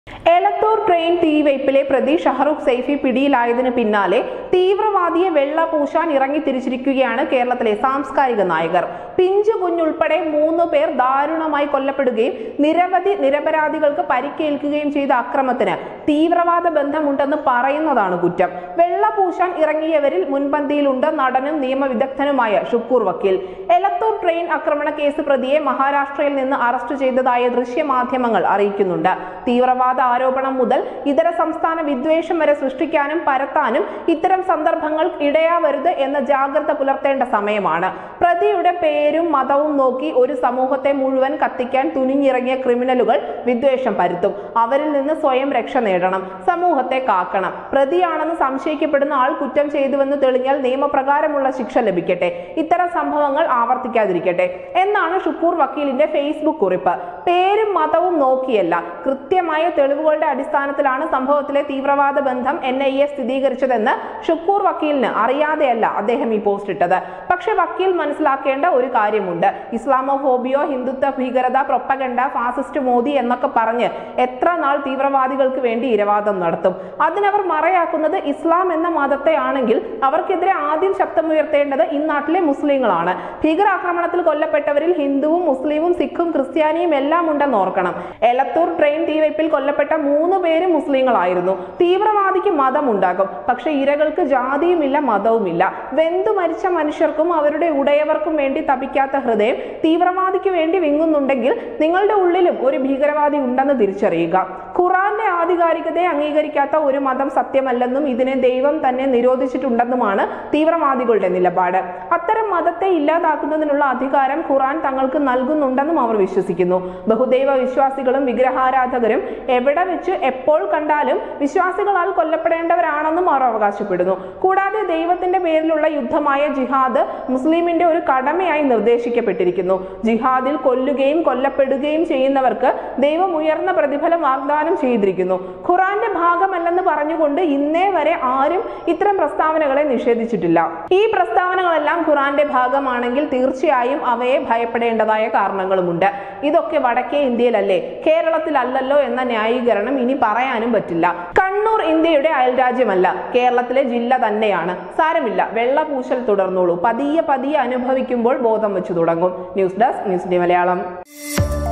Elathur train തീവയ്പിലെ പ്രതി ഷഹറുഖ് സൈഫി പിടിയിലായതിനു പിന്നാലെ തീവ്രവാദിയെ വെള്ള പൂശാൻ ഇറങ്ങി തിരിച്ചിരിക്കുകയാണ് കേരളത്തിലെ സാംസ്കാരിക നായകർ പിഞ്ചു കുഞ്ഞുൾപ്പെടെ മൂന്ന് പേർ ദാരുണമായി കൊല്ലപ്പെടുകയും നിരവധി നിരപരാധികൾക്ക് പരിക്കേൽക്കുകയും ചെയ്ത അക്രമത്തിന് തീവ്രവാദ ബന്ധമുണ്ടെന്ന് പറയുന്നതാണ് കുറ്റം വെള്ള പൂശാൻ ഇറങ്ങിയവരിൽ മുൻപന്തിയിലുണ്ട് നടനും നിയമവിദഗ്ധനുമായ ഷുക്കൂർ വക്കീൽ എലത്തൂർ ട്രെയിൻ ആക്രമണ കേസ് പ്രതിയെ മഹാരാഷ്ട്രയിൽ നിന്ന് അറസ്റ്റ് ചെയ്തതായ ദൃശ്യമാധ്യമങ്ങൾ അറിയിക്കുന്നുണ്ട് തീവ്രവാദ ആരോപണം മുതൽ ഇതര സംസ്ഥാന വിദ്വേഷം വരെ സൃഷ്ടിക്കാനും പരത്താനും ഇത്തരം സന്ദർഭങ്ങൾ ഇടയാവരുത് എന്ന ജാഗ്രത പുലർത്തേണ്ട സമയമാണ് പ്രതിയുടെ പേരും മതവും നോക്കി ഒരു സമൂഹത്തെ മുഴുവൻ കത്തിക്കാൻ തുനിഞ്ഞിറങ്ങിയ ക്രിമിനലുകൾ വിദ്വേഷം പരുത്തും അവരിൽ നിന്ന് സ്വയം രക്ഷ നേടണം സമൂഹത്തെ കാക്കണം പ്രതിയാണെന്ന് സംശയിക്കപ്പെടുന്ന ആൾ കുറ്റം ചെയ്തുവെന്ന് തെളിഞ്ഞാൽ നിയമപ്രകാരമുള്ള ശിക്ഷ ലഭിക്കട്ടെ ഇത്തരം സംഭവങ്ങൾ ആവർത്തിക്കാതിരിക്കട്ടെ എന്നാണ് ഷുക്കൂർ വക്കീലിന്റെ ഫേസ്ബുക്ക് കുറിപ്പ് പേരും മതവും നോക്കിയല്ല കൃത്യമായ തെളിവുകളുടെ അടിസ്ഥാനത്തിലാണ് സംഭവത്തിലെ തീവ്രവാദ ബന്ധം എൻ ഐ എ സ്ഥിരീകരിച്ചതെന്ന് ഷുക്കൂർ വക്കീലിന് അറിയാതെയല്ല അദ്ദേഹം ഈ പോസ്റ്റ് ഇട്ടത് പക്ഷെ വക്കീൽ മനസ്സിലാക്കേണ്ട ഒരു കാര്യമുണ്ട് ഇസ്ലാമോഫോബിയോ ഹിന്ദുത്വ ഭീകരത പ്രൊപ്പഗണ്ട ഫാസിസ്റ്റ് മോദി എന്നൊക്കെ പറഞ്ഞ് എത്ര നാൾ തീവ്രവാദികൾക്ക് വേണ്ടി ഇരവാദം നടത്തും അതിനവർ മറയാക്കുന്നത് ഇസ്ലാം എന്ന മതത്തെ ആണെങ്കിൽ അവർക്കെതിരെ ആദ്യം ശബ്ദമുയർത്തേണ്ടത് ഇന്നാട്ടിലെ മുസ്ലിങ്ങളാണ് ഭീകരാക്രമണത്തിൽ കൊല്ലപ്പെട്ടവരിൽ ഹിന്ദുവും മുസ്ലിമും സിഖും ക്രിസ്ത്യാനിയും എല്ലാം ഉണ്ടെന്ന് ഓർക്കണം എലത്തൂർ ട്രെയിൻ തീവയ്പിൽ കൊല്ലപ്പെട്ട മൂന്ന് പേര് മുസ്ലിങ്ങളായിരുന്നു തീവ്രവാദിക്ക് മതമുണ്ടാകും പക്ഷെ ഇരകൾക്ക് ജാതിയുമില്ല മതവുമില്ല വെന്തു മരിച്ച മനുഷ്യർക്കും അവരുടെ ഉടയവർക്കും വേണ്ടി തപിക്കാത്ത ഹൃദയം തീവ്രവാദിക്ക് വേണ്ടി വിങ്ങുന്നുണ്ടെങ്കിൽ നിങ്ങളുടെ ഉള്ളിലും ഒരു ഭീകരവാദി ഉണ്ടെന്ന് തിരിച്ചറിയുക ഖുറാന്റെ ആധികാരികതയെ അംഗീകരിക്കാത്ത ഒരു മതം സത്യമല്ലെന്നും ഇതിനെ ദൈവം തന്നെ നിരോധിച്ചിട്ടുണ്ടെന്നുമാണ് തീവ്രവാദികളുടെ നിലപാട് അത്തരം മതത്തെ ഇല്ലാതാക്കുന്നതിനുള്ള അധികാരം ഖുറാൻ തങ്ങൾക്ക് നൽകുന്നുണ്ടെന്നും അവർ വിശ്വസിക്കുന്നു ബഹുദൈവ വിശ്വാസികളും വിഗ്രഹാരാധകരും എവിടെ വെച്ച് എപ്പോൾ കണ്ടാലും വിശ്വാസികളാൽ കൊല്ലപ്പെടേണ്ടവരാണെന്നും അവർ അവകാശപ്പെടുന്നു കൂടാതെ ദൈവത്തിന്റെ പേരിലുള്ള യുദ്ധമായ ജിഹാദ് മുസ്ലിമിന്റെ ഒരു കടമയായി നിർദ്ദേശിക്കപ്പെട്ടിരിക്കുന്നു ജിഹാദിൽ കൊല്ലുകയും കൊല്ലപ്പെടുകയും ചെയ്യുന്നവർക്ക് ദൈവം ഉയർന്ന പ്രതിഫലം വാഗ്ദാനം ചെയ്തിരിക്കുന്നു ഖുറാന്റെ ഭാഗമല്ലെന്ന് പറഞ്ഞുകൊണ്ട് ഇന്നേ വരെ ആരും ഇത്തരം പ്രസ്താവനകളെ നിഷേധിച്ചിട്ടില്ല ഈ പ്രസ്താവനകളെല്ലാം ഖുറാന്റെ ഭാഗമാണെങ്കിൽ തീർച്ചയായും അവയെ ഭയപ്പെടേണ്ടതായ കാരണങ്ങളുമുണ്ട് ഇതൊക്കെ വടക്കേ ഇന്ത്യയിലല്ലേ കേരളത്തിലല്ലല്ലോ എന്ന ന്യായീകരണം ഇനി പറയാനും പറ്റില്ല കണ്ണൂർ ഇന്ത്യയുടെ അയൽരാജ്യമല്ല കേരളത്തിലെ ജില്ല തന്നെയാണ് സാരമില്ല വെള്ളപൂശൽ തുടർന്നോളൂ പതിയെ പതിയെ അനുഭവിക്കുമ്പോൾ ബോധം വെച്ചു തുടങ്ങും news desk news D Malayalam